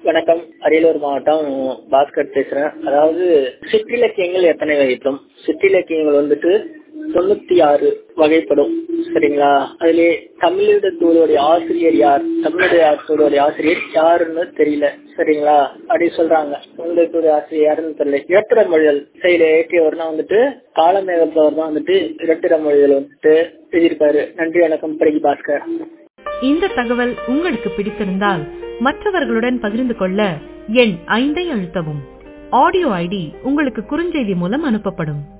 வணக்கம் அரியலூர் மாவட்டம் பாஸ்கர் பேசுறேன் அதாவது சிற்றிலக்கியங்கள் எத்தனை வகைப்படும் சிற்றிலக்கியங்கள் வந்துட்டு தொண்ணூத்தி ஆறு வகைப்படும் சரிங்களா அதிலே தமிழிடத்தோடைய ஆசிரியர் யார் தமிழுடைய ஆசிரியர் யாருன்னு தெரியல சரிங்களா அப்படி சொல்றாங்க தமிழகத்துடைய ஆசிரியர் யாருன்னு தெரியல இரட்டிட மொழிகள் செயலை ஏற்றியவர்னா வந்துட்டு காலமேகத்தவர் தான் வந்துட்டு இரட்டிட மொழிகள் வந்துட்டு எழுதியிருப்பாரு நன்றி வணக்கம் பிரகி பாஸ்கர் இந்த தகவல் உங்களுக்கு பிடித்திருந்தால் மற்றவர்களுடன் பகிர்ந்து கொள்ள எண் ஐந்தை அழுத்தவும் ஆடியோ ஐடி உங்களுக்கு குறுஞ்செய்தி மூலம் அனுப்பப்படும்